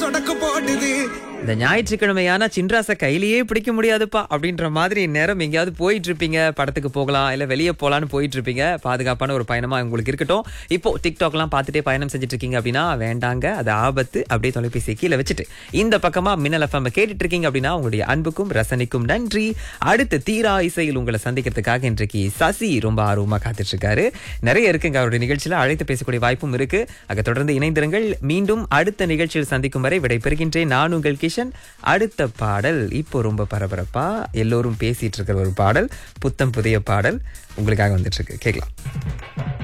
சொடக்கு போடுது இந்த ஞாயிற்றுக்கிழமையான சின்ராச கையிலேயே பிடிக்க முடியாதுப்பா அப்படின்ற மாதிரி நேரம் எங்கேயாவது போயிட்டு இருப்பீங்க படத்துக்கு போகலாம் இல்ல வெளியே போலான்னு போயிட்டு இருப்பீங்க பாதுகாப்பான ஒரு பயணமா உங்களுக்கு இருக்கட்டும் இப்போ டிக்டாக்லாம் பார்த்துட்டே பயணம் செஞ்சுட்டு இருக்கீங்க அப்படின்னா வேண்டாங்க அது ஆபத்து அப்படியே தொலைபேசியை கீழே வச்சுட்டு இந்த பக்கமா மின்னல் எஃப்எம் கேட்டுட்டு இருக்கீங்க அப்படின்னா உங்களுடைய அன்புக்கும் ரசனைக்கும் நன்றி அடுத்த தீரா இசையில் உங்களை சந்திக்கிறதுக்காக இன்றைக்கு சசி ரொம்ப ஆர்வமா காத்துட்டு இருக்காரு நிறைய இருக்குங்க அவருடைய நிகழ்ச்சியில அழைத்து பேசக்கூடிய வாய்ப்பும் இருக்கு ஆக தொடர்ந்து இணைந்திருங்கள் மீண்டும் அடுத்த நிகழ்ச்சியில் சந்திக்கும் வரை விடைபெறுகின்றேன் நான் உங்கள் கிஷன் அடுத்த பாடல் இப்போ ரொம்ப பரபரப்பா எல்லோரும் பேசிட்டு இருக்கிற ஒரு பாடல் புத்தம் புதிய பாடல் உங்களுக்காக வந்துட்டு இருக்கு கேட்கலாம்